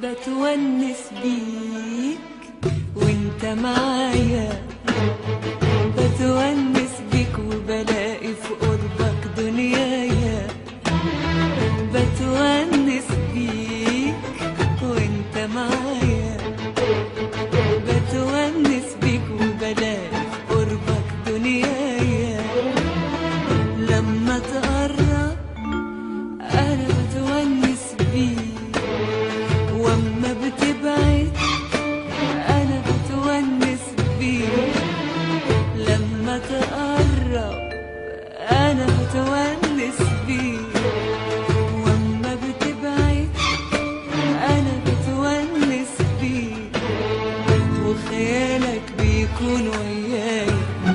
بتونس بيك وانت معايا بتونس بيك وبلاقي في قربك دنيايا بتونس بيك وانت معايا بتونس بيك وبلاقي في قربك دنيايا لما تقرب انا بتونس بيك واما بتبعد انا بتونس بيك لما تقرب انا بتونس بيك واما بتبعد انا بتونس بيك وخيالك بيكون وياي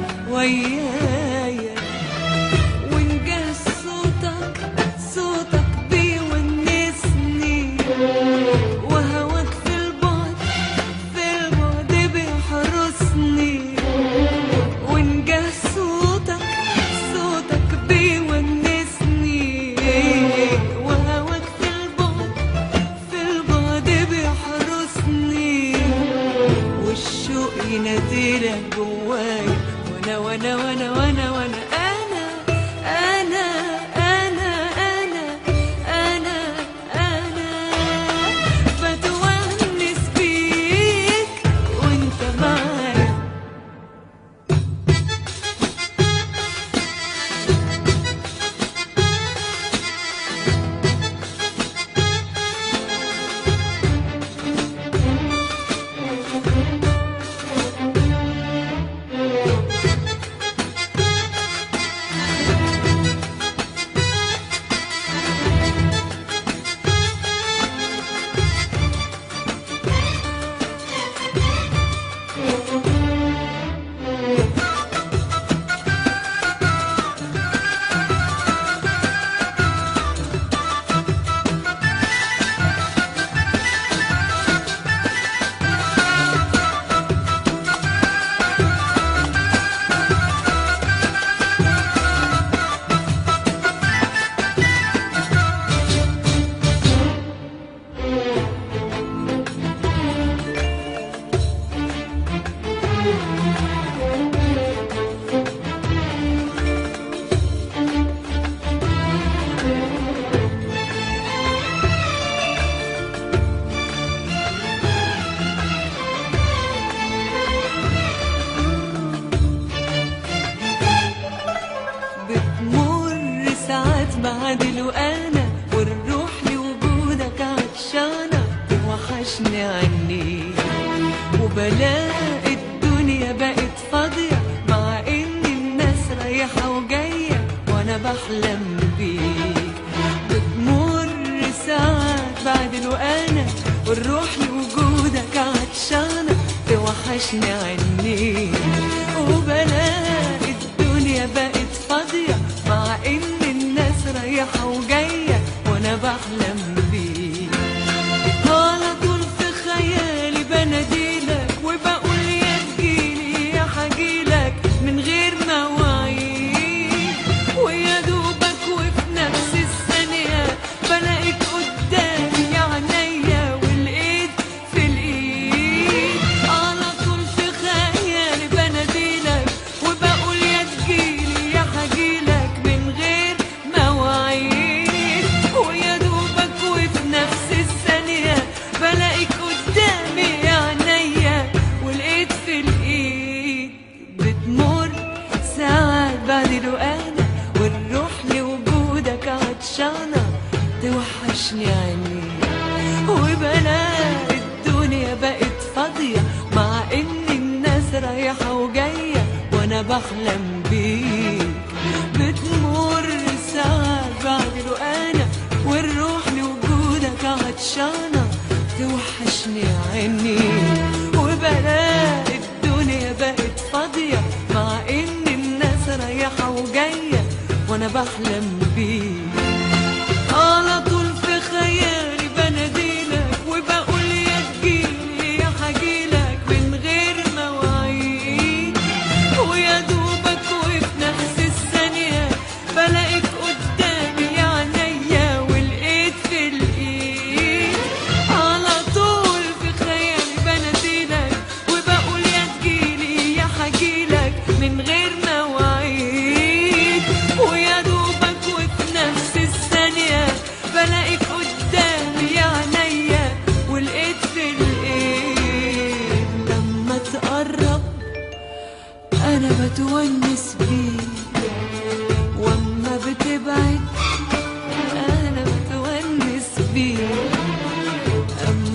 ويايا ونجهز صوتك صوتك بيونسني وهواك في البعد في البعد بيحرسني ونجهز صوتك صوتك بيونسني وهواك في البعد في البعد بيحرسني والشوق يناديلك جواي وانا وانا وانا وانا وانا انا انا انا انا انا انا بتونس بيك وانت معايا بتمر ساعات بعدل وانا والروح لوجودك عطشانة وحشني عني وبلاقي الدنيا بقت فاضية مع ان الناس رايحة وجاية وانا بحلم بيك بتمر ساعات بعدل وانا والروح لوجودك عطشانة توحشني عني وبلاقي الدنيا بقت فاضية مع ان الناس رايحة وجاية وانا بحلم بيك على طول في خيالي بناديلك وبقول يا تجيلي يا حجيلك من غير مواعيد ويا دوبك وفي نفس الثانية بلاقيك قدامي يا عينيا والايد في الايد على طول في خيالي بناديلك وبقول يا تجيلي يا حجيلك من غير مواعيد ويا دوبك وفي نفس الثانية بلاقيك قدامي يا عينيا والايد في الايد بتمر ساعات بعد انا والروح لوجودك عطشانة توحشني عيني وبلاقي الدنيا بقت فاضية مع ان الناس رايحة وجاية وانا بحلم بيك بتمر ساعات بعد انا والروح لوجودك عطشانة توحشني عيني وبلاقي الدنيا بقت فاضية مع ان الناس رايحة وجاية وانا بحلم بيك على طول في خيالي بناديلك وبقول يا تجيلي يا حجيلك من غير مواعيد ويا دوبك وفي نفس الثانية بلاقيك قدامي يا عينيا والايد في الايد على طول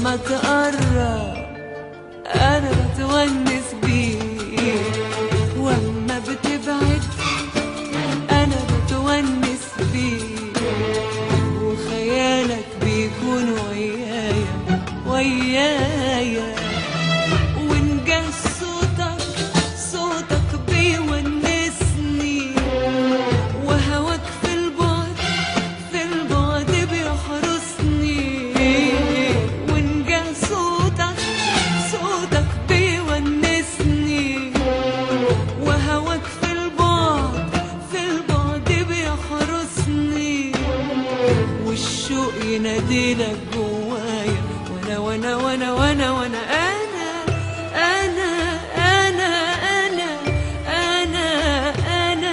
اما تقرب انا بتونس بيك واما بتبعد انا بتونس بيك وخيالك بيكون ويايا ويايا وإن جه صوتك صوتك بيونسني وهواك في البعد في البعد بيحرسني وإن جه صوتك صوتك بيونسني وهواك في البعد في البعد بيحرسني والشوق يناديلك جوايا وانا وانا وانا وانا وانا انا انا انا انا انا انا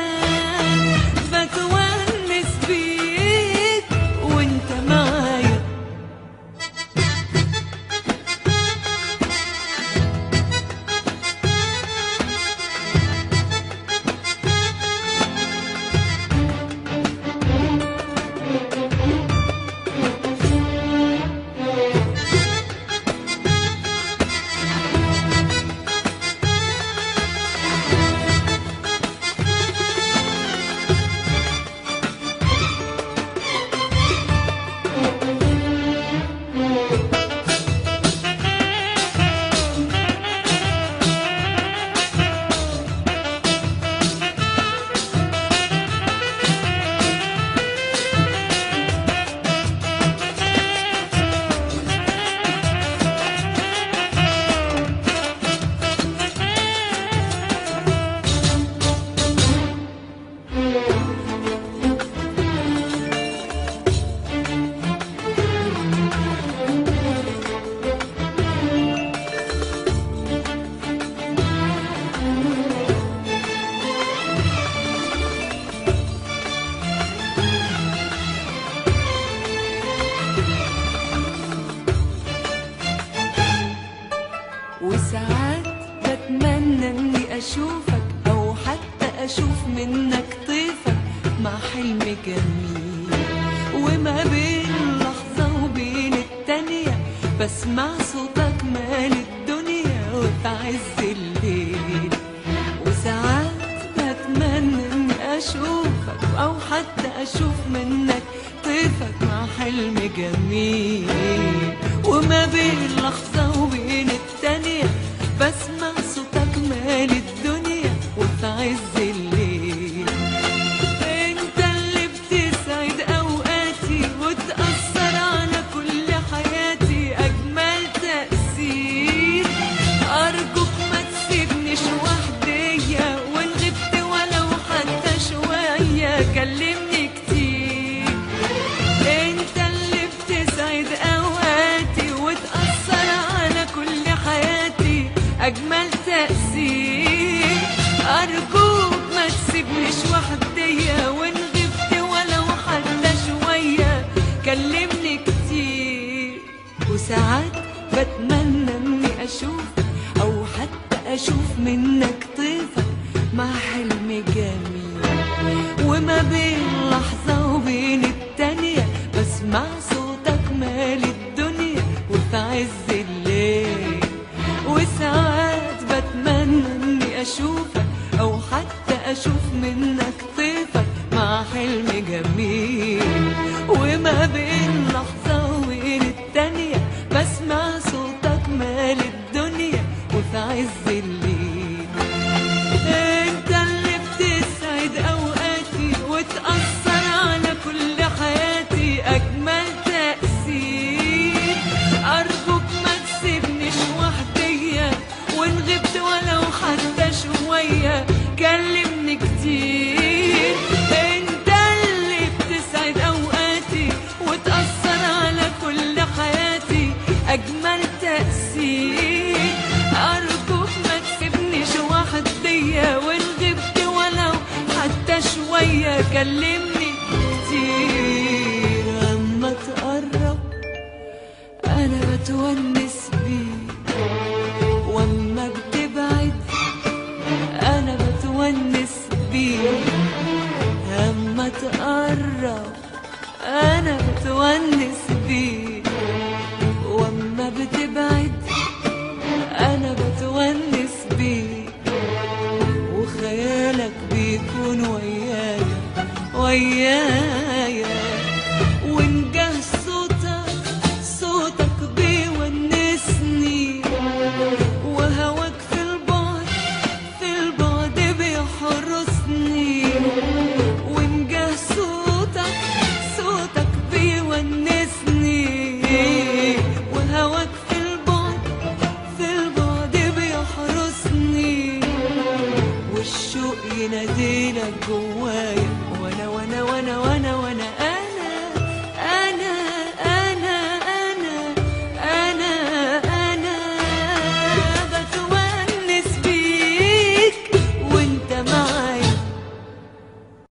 بتونس بيك وانت معايا وساعات بتمنى اني اشوفك او حتى اشوف منك طيفك مع حلم جميل وما بين لحظة وبين التانية بسمع صوتك مال الدنيا وفي عز الليل وساعات بتمنى اني اشوفك او حتى اشوف منك طيفك مع حلم جميل وما بين لحظة وبين التانية بسمع صوتك مال الدنيا وفي عز الليل انت اللي بتسعد اوقاتي وتأثر على كل حياتي اجمل تأثير ارجوك ما تسيبنيش وحدية وان غبت ولو حتى شوية كلمني كتير انت اللي بتسعد اوقاتي وتأثر على كل حياتي اجمل تأثير ارجوك ما تسيبنيش وحدية وان غبت ولو حتى شوية كلمني كتير وساعات بتمنى اني اشوف او حتى اشوف منك طيفك مع حلم جميل وما بين لحظة وبين التانية بسمع صوتك مال الدنيا وفي عز الليل وساعات بتمنى اني اشوفك او حتى اشوف منك طيفك مع حلم جميل وما بين لحظة وبين التانية بسمع صوتك مال الدنيا وفي عز الليل انت اللي بتسعد اوقاتي وتأثر على كل حياتي اجمل تأثير ارجوك ما تسيبنيش وحدية وان غبت ولو حتى شوية كلمني كتير انت اللي بتسعد اوقاتي وتأثر على كل حياتي اجمل تأثير ارجوك ما تسيبنيش وحدية وان غبت ولو حتى شوية كلمني كتير اما تقرب انا بتونس بيك واما بتبعد انا بتونس بيك اما تقرب انا بتونس بيك واما بت وياك